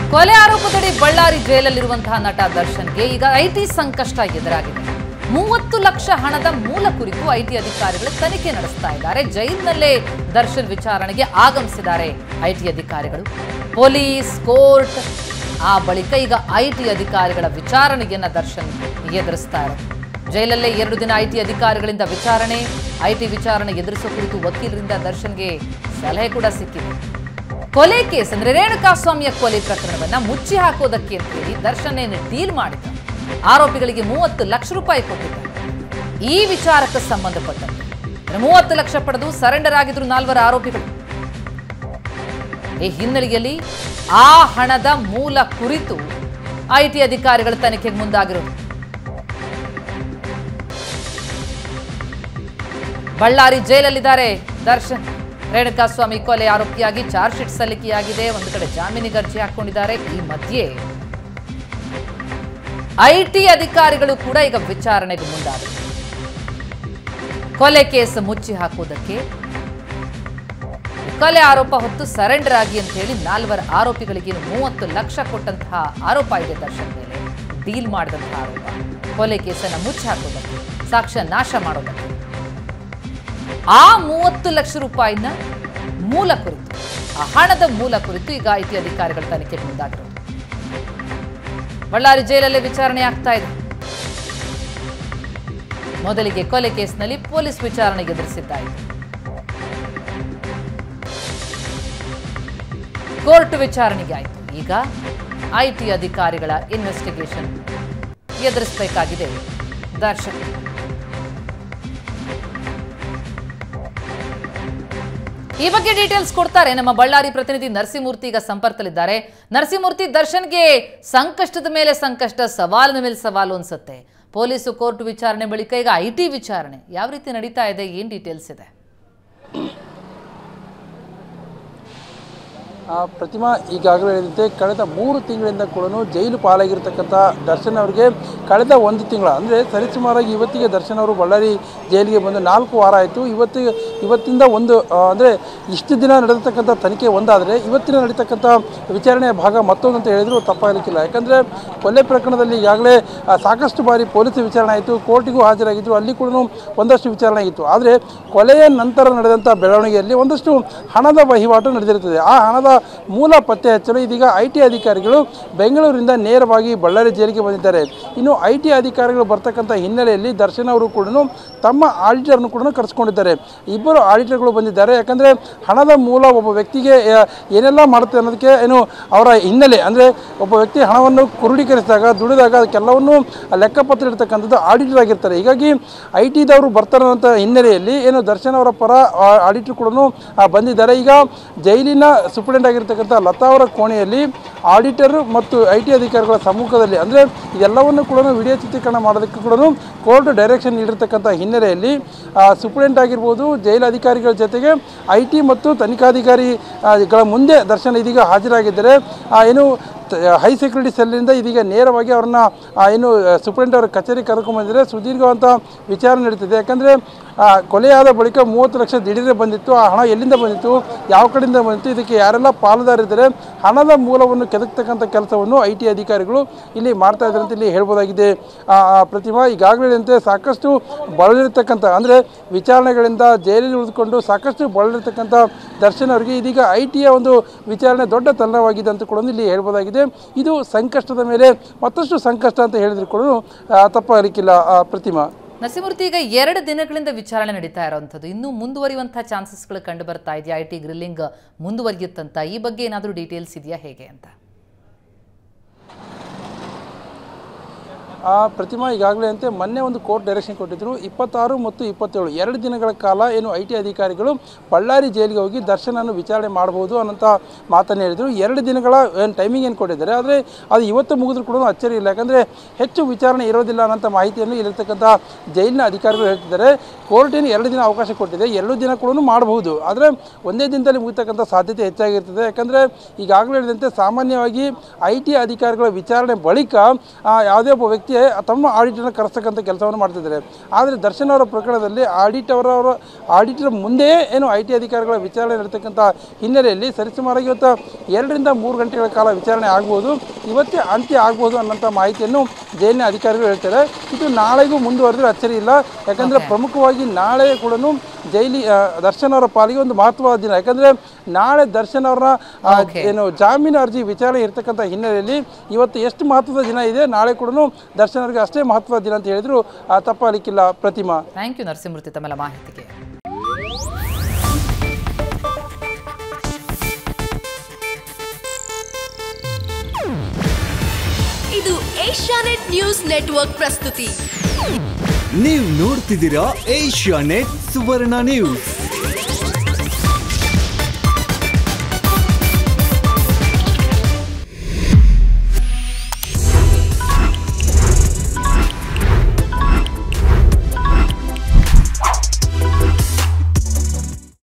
ಕೊಲೆ ಆರೋಪದಡಿ ಬಳ್ಳಾರಿ ಜೈಲಲ್ಲಿರುವಂತಹ ನಟ ದರ್ಶನ್ಗೆ ಈಗ ಐಟಿ ಸಂಕಷ್ಟ ಎದುರಾಗಿದೆ ಮೂವತ್ತು ಲಕ್ಷ ಹಣದ ಮೂಲ ಕುರಿತು ಐಟಿ ಅಧಿಕಾರಿಗಳು ತನಿಖೆ ನಡೆಸ್ತಾ ಇದ್ದಾರೆ ಜೈಲಿನಲ್ಲೇ ದರ್ಶನ್ ವಿಚಾರಣೆಗೆ ಆಗಮಿಸಿದ್ದಾರೆ ಐಟಿ ಅಧಿಕಾರಿಗಳು ಪೊಲೀಸ್ ಕೋರ್ಟ್ ಆ ಬಳಿಕ ಈಗ ಐಟಿ ಅಧಿಕಾರಿಗಳ ವಿಚಾರಣೆಯನ್ನ ದರ್ಶನ್ ಎದುರಿಸ್ತಾ ಇದ್ದಾರೆ ಜೈಲಲ್ಲೇ ಎರಡು ದಿನ ಐಟಿ ಅಧಿಕಾರಿಗಳಿಂದ ವಿಚಾರಣೆ ಐಟಿ ವಿಚಾರಣೆ ಎದುರಿಸೋ ಕುರಿತು ವಕೀಲರಿಂದ ದರ್ಶನ್ಗೆ ಸಲಹೆ ಕೂಡ ಸಿಕ್ಕಿದೆ ಕೊಲೆ ಕೇಸ್ ಅಂದ್ರೆ ರೇಣುಕಾಸ್ವಾಮಿಯ ಕೊಲೆ ಪ್ರಕರಣವನ್ನ ಮುಚ್ಚಿ ಹಾಕೋದಕ್ಕೆ ಅಂತ ಹೇಳಿ ದರ್ಶನ್ ಏನು ಡೀಲ್ ಮಾಡಿದ ಆರೋಪಿಗಳಿಗೆ ಮೂವತ್ತು ಲಕ್ಷ ರೂಪಾಯಿ ಕೊಟ್ಟಿದ್ದಾರೆ ಈ ವಿಚಾರಕ್ಕೆ ಸಂಬಂಧಪಟ್ಟಂತೆ ಅಂದ್ರೆ ಮೂವತ್ತು ಲಕ್ಷ ಪಡೆದು ಸರೆಂಡರ್ ಆಗಿದ್ರು ನಾಲ್ವರ ಆರೋಪಿಗಳು ಈ ಹಿನ್ನೆಲೆಯಲ್ಲಿ ಆ ಹಣದ ಮೂಲ ಕುರಿತು ಐಟಿ ಅಧಿಕಾರಿಗಳ ತನಿಖೆಗೆ ಮುಂದಾಗಿರೋದು ಬಳ್ಳಾರಿ ಜೈಲಲ್ಲಿದ್ದಾರೆ ದರ್ಶನ್ ರೇಣುಕಾಸ್ವಾಮಿ ಕೊಲೆ ಆರೋಪಿಯಾಗಿ ಚಾರ್ಜ್ ಶೀಟ್ ಸಲ್ಲಿಕೆಯಾಗಿದೆ ಒಂದು ಕಡೆ ಜಾಮೀನಿಗೆ ಅರ್ಜಿ ಹಾಕೊಂಡಿದ್ದಾರೆ ಈ ಮಧ್ಯೆ ಐಟಿ ಅಧಿಕಾರಿಗಳು ಕೂಡ ಈಗ ವಿಚಾರಣೆಗೆ ಮುಂದಾದರು ಕೊಲೆ ಕೇಸ್ ಮುಚ್ಚಿ ಹಾಕುವುದಕ್ಕೆ ಕೊಲೆ ಆರೋಪ ಹೊತ್ತು ಸರೆಂಡರ್ ಆಗಿ ಅಂತ ಹೇಳಿ ನಾಲ್ವರ ಆರೋಪಿಗಳಿಗೆ ಮೂವತ್ತು ಲಕ್ಷ ಕೊಟ್ಟಂತಹ ಆರೋಪ ಇದೆ ದರ್ಶನ್ ಮೇಲೆ ಡೀಲ್ ಮಾಡಿದಂತಹ ಆರೋಪ ಕೊಲೆ ಕೇಸನ್ನು ಮುಚ್ಚಿ ಹಾಕೋದಕ್ಕೆ ಸಾಕ್ಷ್ಯ ನಾಶ ಮಾಡೋದಕ್ಕೆ ಆ ಮೂವತ್ತು ಲಕ್ಷ ರೂಪಾಯಿನ ಮೂಲ ಕುರಿತು ಆ ಹಣದ ಮೂಲ ಕುರಿತು ಈಗ ಐಟಿ ಅಧಿಕಾರಿಗಳ ತನಿಖೆಗೆ ಮುಂದಾಗಿರೋದು ಬಳ್ಳಾರಿ ಜೈಲಲ್ಲೇ ವಿಚಾರಣೆ ಆಗ್ತಾ ಇದೆ ಮೊದಲಿಗೆ ಕೊಲೆ ಕೇಸ್ನಲ್ಲಿ ಪೊಲೀಸ್ ವಿಚಾರಣೆಗೆ ಎದುರಿಸಿದ್ದಾಯಿತು ಕೋರ್ಟ್ ವಿಚಾರಣೆಗೆ ಆಯಿತು ಈಗ ಐಟಿ ಅಧಿಕಾರಿಗಳ ಇನ್ವೆಸ್ಟಿಗೇಷನ್ ಎದುರಿಸಬೇಕಾಗಿದೆ ದರ್ಶನ್ ಈ ಬಗ್ಗೆ ಡೀಟೇಲ್ಸ್ ಕೊಡ್ತಾರೆ ನಮ್ಮ ಬಳ್ಳಾರಿ ಪ್ರತಿನಿಧಿ ನರಸಿಂಹಮೂರ್ತಿ ಈಗ ಸಂಪರ್ಕದಲ್ಲಿದ್ದಾರೆ ನರಸಿಂಹಮೂರ್ತಿ ದರ್ಶನ್ಗೆ ಸಂಕಷ್ಟದ ಮೇಲೆ ಸಂಕಷ್ಟ ಸವಾಲಿನ ಮೇಲೆ ಸವಾಲು ಅನ್ಸುತ್ತೆ ಪೊಲೀಸು ಕೋರ್ಟ್ ವಿಚಾರಣೆ ಬಳಿಕ ಈಗ ಐ ಟಿ ವಿಚಾರಣೆ ಯಾವ ರೀತಿ ನಡೀತಾ ಇದೆ ಏನ್ ಡೀಟೇಲ್ಸ್ ಇದೆ ಆ ಪ್ರತಿಮಾ ಈಗಾಗಲೇ ಹೇಳಿದಂತೆ ಕಳೆದ ಮೂರು ತಿಂಗಳಿಂದ ಕೂಡ ಜೈಲು ಪಾಲಾಗಿರ್ತಕ್ಕಂಥ ದರ್ಶನ್ ಅವರಿಗೆ ಕಳೆದ ಒಂದು ತಿಂಗಳ ಅಂದರೆ ಸರಿಸುಮಾರಾಗಿ ಇವತ್ತಿಗೆ ದರ್ಶನ್ ಅವರು ಬಳ್ಳಾರಿ ಜೈಲಿಗೆ ಬಂದು ನಾಲ್ಕು ವಾರ ಆಯಿತು ಇವತ್ತು ಇವತ್ತಿಂದ ಒಂದು ಅಂದರೆ ಇಷ್ಟು ದಿನ ನಡೆದತಕ್ಕಂಥ ತನಿಖೆ ಒಂದಾದರೆ ಇವತ್ತಿನ ನಡೀತಕ್ಕಂಥ ವಿಚಾರಣೆಯ ಭಾಗ ಮತ್ತೊಂದು ಅಂತ ಹೇಳಿದ್ರು ತಪ್ಪಾಗಲಿಕ್ಕಿಲ್ಲ ಯಾಕಂದರೆ ಕೊಲೆ ಪ್ರಕರಣದಲ್ಲಿ ಈಗಾಗಲೇ ಆ, ಸಾಕಷ್ಟು ಬಾರಿ ಪೊಲೀಸ್ ವಿಚಾರಣೆ ಆಯಿತು ಕೋರ್ಟಿಗೂ ಹಾಜರಾಗಿದ್ದರು ಅಲ್ಲಿ ಕೂಡ ಒಂದಷ್ಟು ವಿಚಾರಣೆ ಆಗಿತ್ತು ಆದರೆ ಕೊಲೆಯ ನಂತರ ನಡೆದಂಥ ಬೆಳವಣಿಗೆಯಲ್ಲಿ ಒಂದಷ್ಟು ಹಣದ ವಹಿವಾಟು ನಡೆದಿರುತ್ತದೆ ಆ ಹಣದ ಮೂಲ ಪತ್ತೆ ಹಚ್ಚಲು ಇದೀಗ ಐ ಟಿ ಅಧಿಕಾರಿಗಳು ಬೆಂಗಳೂರಿಂದ ನೇರವಾಗಿ ಬಳ್ಳಾರಿ ಜೈಲಿಗೆ ಬಂದಿದ್ದಾರೆ ಇನ್ನು ಐ ಟಿ ಅಧಿಕಾರಿಗಳು ಬರ್ತಕ್ಕಂಥ ಹಿನ್ನೆಲೆಯಲ್ಲಿ ದರ್ಶನ್ ಅವರು ಕೂಡ ತಮ್ಮ ಆಡಿಟರ್ನು ಕೂಡ ಕರೆಸ್ಕೊಂಡಿದ್ದಾರೆ ಇಬ್ಬರು ಆಡಿಟರ್ಗಳು ಬಂದಿದ್ದಾರೆ ಯಾಕಂದರೆ ಹಣದ ಮೂಲ ಒಬ್ಬ ವ್ಯಕ್ತಿಗೆ ಆ, ಏನೆಲ್ಲ ಮಾಡುತ್ತೆ ಅನ್ನೋದಕ್ಕೆ ಏನು ಅವರ ಹಿನ್ನೆಲೆ ಅಂದರೆ ಒಬ್ಬ ವ್ಯಕ್ತಿ ಹಣವನ್ನು ಕ್ರೋಢೀಕರಿಸಿದಾಗ ದುಡಿದಾಗ ಅದಕ್ಕೆಲ್ಲವನ್ನು ಲೆಕ್ಕಪತ್ರ ಇರ್ತಕ್ಕಂಥದ್ದು ಆಡಿಟರ್ ಆಗಿರ್ತಾರೆ ಹೀಗಾಗಿ ಐ ಟಿದವರು ಬರ್ತಾರೆ ಅಂತ ಹಿನ್ನೆಲೆಯಲ್ಲಿ ಏನು ದರ್ಶನ್ ಅವರ ಪರ ಆಡಿಟರ್ ಕೂಡ ಬಂದಿದ್ದಾರೆ ಈಗ ಜೈಲಿನ ಸೂಪರಿಂಟೆಂಟ್ ಆಗಿರ್ತಕ್ಕಂಥ ಲತಾ ಅವರ ಕೋಣೆಯಲ್ಲಿ ಆಡಿಟರ್ ಮತ್ತು ಐ ಟಿ ಅಧಿಕಾರಿಗಳ ಸಮ್ಮುಖದಲ್ಲಿ ಅಂದರೆ ಇದೆಲ್ಲವನ್ನು ಕೂಡ ವಿಡಿಯೋ ಚಿತ್ರೀಕರಣ ಮಾಡೋದಕ್ಕೆ ಕೂಡ ಕೋರ್ಟ್ ಡೈರೆಕ್ಷನ್ ನೀಡಿರ್ತಕ್ಕಂಥ ಹಿನ್ನೆಲೆಯಲ್ಲಿ ಸೂಪರಿಂಟೆಂಟ್ ಆಗಿರ್ಬೋದು ಜೈಲು ಅಧಿಕಾರಿಗಳ ಜೊತೆಗೆ ಐ ಟಿ ಮತ್ತು ತನಿಖಾಧಿಕಾರಿ ಆ, ಗಳ ಮುಂದೆ ದರ್ಶನ್ ಇದೀಗ ಹಾಜರಾಗಿದ್ದಾರೆ ಆ, ಏನು ಹೈ ಸೆಕ್ಯೂರಿಟಿ ಸೆಲ್ಲಿಂದ ಇದೀಗ ನೇರವಾಗಿ ಅವ್ರನ್ನ ಆ, ಏನು ಸೂಪರಿಂಟ್ ಅವರ ಕಚೇರಿ ಕರ್ಕೊಂಡ್ಬಂದಿದ್ದಾರೆ ಸುದೀರ್ಘವಂತ ವಿಚಾರಣೆ ನಡೀತಿದೆ ಯಾಕಂದರೆ ಕೊಲೆಯಾದ ಬಳಿಕ ಮೂವತ್ತು ಲಕ್ಷ ದಿಢೀರೇ ಬಂದಿತ್ತು ಆ ಹಣ ಎಲ್ಲಿಂದ ಬಂದಿತ್ತು ಯಾವ ಕಡೆಯಿಂದ ಬಂದಿತ್ತು ಇದಕ್ಕೆ ಯಾರೆಲ್ಲ ಪಾಲುದಾರಿದ್ದಾರೆ ಹಣದ ಮೂಲವನ್ನು ಕೆದಕ್ತಕ್ಕಂಥ ಕೆಲಸವನ್ನು ಐ ಟಿ ಅಧಿಕಾರಿಗಳು ಇಲ್ಲಿ ಮಾಡ್ತಾ ಇದ್ದಾರೆ ಅಂತ ಇಲ್ಲಿ ಹೇಳ್ಬೋದಾಗಿದೆ ಆ, ಆ, ಪ್ರತಿಮಾ ಈಗಾಗಲೇ ಹೇಳಿದಂತೆ ಸಾಕಷ್ಟು ಬಳಲಿರ್ತಕ್ಕಂಥ ಅಂದರೆ ವಿಚಾರಣೆಗಳಿಂದ ಜೈಲಲ್ಲಿ ಉಳಿದುಕೊಂಡು ಸಾಕಷ್ಟು ಬಳಲಿರ್ತಕ್ಕಂಥ ದರ್ಶನ್ ಅವರಿಗೆ ಇದೀಗ ಐ ಟಿಯ ಒಂದು ವಿಚಾರಣೆ ದೊಡ್ಡ ತಲ್ಲವಾಗಿದೆ ಅಂತ ಕೂಡ ಇಲ್ಲಿ ಹೇಳ್ಬೋದಾಗಿದೆ ಇದು ಸಂಕಷ್ಟದ ಮೇಲೆ ಮತ್ತಷ್ಟು ಸಂಕಷ್ಟ ಅಂತ ಹೇಳಿದ್ರು ಕೂಡ ಆ, ತಪ್ಪಾಗಲಿಕ್ಕಿಲ್ಲ ಆ, ಪ್ರತಿಮಾ ನರಸಿಂಹಮೂರ್ತಿ ಈಗ ಎರಡು ದಿನಗಳಿಂದ ವಿಚಾರಣೆ ನಡೀತಾ ಇರುವಂಥದ್ದು ಇನ್ನೂ ಮುಂದುವರಿಯುವಂತಹ ಚಾನ್ಸಸ್ಗಳು ಕಂಡು ಬರ್ತಾ ಇದೆಯಾ ಐ ಟಿ ಗ್ರಿಲ್ಲಿಂಗ್ ಮುಂದುವರಿಯುತ್ತಂತ ಈ ಬಗ್ಗೆ ಏನಾದರೂ ಡೀಟೇಲ್ಸ್ ಇದೆಯಾ ಹೇಗೆ ಅಂತ ಆ ಪ್ರತಿಮಾ ಈಗಾಗಲೇ ಅಂತೆ ಮೊನ್ನೆ ಒಂದು ಕೋರ್ಟ್ ಡೈರೆಕ್ಷನ್ ಕೊಟ್ಟಿದ್ದರು ಇಪ್ಪತ್ತಾರು ಮತ್ತು ಇಪ್ಪತ್ತೇಳು ಎರಡು ದಿನಗಳ ಕಾಲ ಏನು ಐ ಟಿ ಅಧಿಕಾರಿಗಳು ಬಳ್ಳಾರಿ ಜೈಲಿಗೆ ಹೋಗಿ ದರ್ಶನನ್ನು ವಿಚಾರಣೆ ಮಾಡಬಹುದು ಅನ್ನೋಂಥ ಮಾತನ್ನು ಹೇಳಿದರು ಎರಡು ದಿನಗಳ ಏನು ಟೈಮಿಂಗ್ ಏನು ಕೊಟ್ಟಿದ್ದಾರೆ ಆದರೆ ಅದು ಇವತ್ತು ಮುಗಿದ್ರು ಕೂಡ ಅಚ್ಚರಿ ಇಲ್ಲ ಯಾಕಂದರೆ ಹೆಚ್ಚು ವಿಚಾರಣೆ ಇರೋದಿಲ್ಲ ಅನ್ನೋಂಥ ಮಾಹಿತಿಯನ್ನು ಇಲ್ಲಿರ್ತಕ್ಕಂಥ ಜೈಲಿನ ಅಧಿಕಾರಿಗಳು ಹೇಳ್ತಿದ್ದಾರೆ ಕೋರ್ಟ್ ಏನು ಎರಡು ದಿನ ಅವಕಾಶ ಕೊಟ್ಟಿದೆ ಎರಡು ದಿನ ಕೂಡ ಮಾಡಬಹುದು ಆದರೆ ಒಂದೇ ದಿನದಲ್ಲಿ ಮುಗಿತಕ್ಕಂಥ ಸಾಧ್ಯತೆ ಹೆಚ್ಚಾಗಿರ್ತದೆ ಯಾಕಂದರೆ ಈಗಾಗಲೇ ಹೇಳಿದಂತೆ ಸಾಮಾನ್ಯವಾಗಿ ಐ ಟಿ ಅಧಿಕಾರಿಗಳ ವಿಚಾರಣೆ ಬಳಿಕ ಆ, ಯಾವುದೇ ಒಬ್ಬ ವ್ಯಕ್ತಿ ಜೊತೆಗೆ ತಮ್ಮ ಆಡಿಟರ್ನ ಕರೆಸ್ತಕ್ಕಂಥ ಕೆಲಸವನ್ನು ಮಾಡ್ತಿದ್ದಾರೆ ಆದರೆ ದರ್ಶನ್ ಅವರ ಪ್ರಕರಣದಲ್ಲಿ ಆಡಿಟ್ ಅವರ ಅವರ ಆಡಿಟರ್ ಮುಂದೆಯೇ ಏನು ಐ ಟಿ ಅಧಿಕಾರಿಗಳ ವಿಚಾರಣೆ ನಡೀತಕ್ಕಂಥ ಹಿನ್ನೆಲೆಯಲ್ಲಿ ಸರಿಸುಮಾರಾಗಿ ಇವತ್ತು ಎರಡರಿಂದ ಮೂರು ಗಂಟೆಗಳ ಕಾಲ ವಿಚಾರಣೆ ಆಗ್ಬೋದು ಇವತ್ತೇ ಅಂತ್ಯ ಆಗ್ಬೋದು ಅನ್ನೋಂಥ ಮಾಹಿತಿಯನ್ನು ಜೈಲಿನ ಅಧಿಕಾರಿಗಳು ಹೇಳ್ತಾರೆ ಇದು ನಾಳೆಗೂ ಮುಂದುವರೆದ್ರೆ ಅಚ್ಚರಿ ಇಲ್ಲ ಯಾಕಂದರೆ ಪ್ರಮುಖವಾಗಿ ನಾಳೆ ಕೂಡ ಜೈಲಿ ಆ, ದರ್ಶನ್ ಅವರ ಪಾಲಿಗೆ ಒಂದು ಮಹತ್ವದ ದಿನ ಯಾಕಂದರೆ ನಾಳೆ ದರ್ಶನ್ ಅವರ ಆ, Okay. ಏನು ಜಾಮೀನು ಅರ್ಜಿ ವಿಚಾರಣೆ ಇರ್ತಕ್ಕಂಥ ಹಿನ್ನೆಲೆಯಲ್ಲಿ ಇವತ್ತು ಎಷ್ಟು ಮಹತ್ವದ ದಿನ ಇದೆ ನಾಳೆ ಕೂಡ ದರ್ಶನ್ ಅವರಿಗೆ ಅಷ್ಟೇ ಮಹತ್ವದ ದಿನ ಅಂತ ಹೇಳಿದ್ರು ಆ, ತಪ್ಪಾಗಲಿಕ್ಕಿಲ್ಲ ಪ್ರತಿಮಾ ಥ್ಯಾಂಕ್ ಯು ನರಸಿಂಹಮೂರ್ತಿ ತಮ್ಮೆಲ್ಲ ಮಾಹಿತಿಗೆ ಇದು ಏಷ್ಯಾನೆಟ್ ನ್ಯೂಸ್ ನೆಟ್ವರ್ಕ್ ಪ್ರಸ್ತುತಿ ನೀವು ನೋಡ್ತಿದ್ದೀರಾ ಏಷ್ಯಾ ನೆಟ್ ಸುವರ್ಣ ನ್ಯೂಸ್